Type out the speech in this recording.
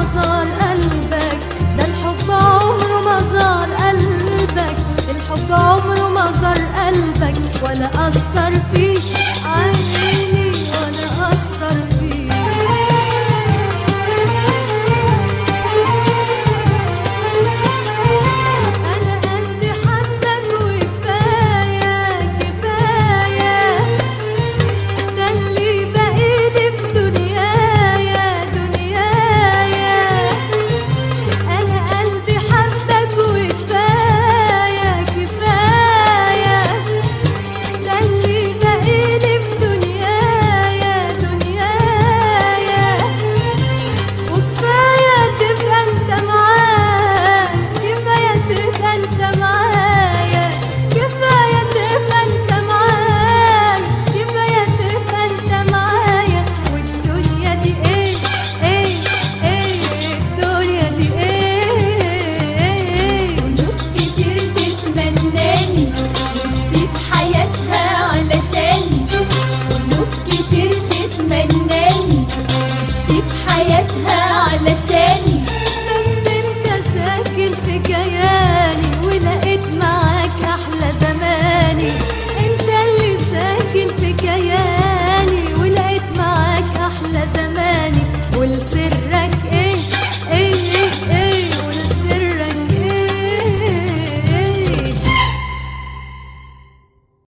زار قلبك ده الحب عمره ما زار قلبك الحب عمره ما زار قلبك ولا أثر فيك عيني ولا أثر فيك أنا قلبي حبك وكفاية كفاية ده اللي باقيلي في دنيايا دنيايا أنا قلبي حبك وكفاية كفاية ده اللي باقيلي في دنيايا دنيايا وكفاية تبقى انت معايا كفاية تبقى انت معايا كفاية تبقى انت معايا كفاية تبقى انت معايا والدنيا دي ايه ايه ايه الدنيا دي ايه قلوب كتير تتمناني وتسيب حياتها علشاني قلوب كتير تتمناني وتسيب حياتها علشاني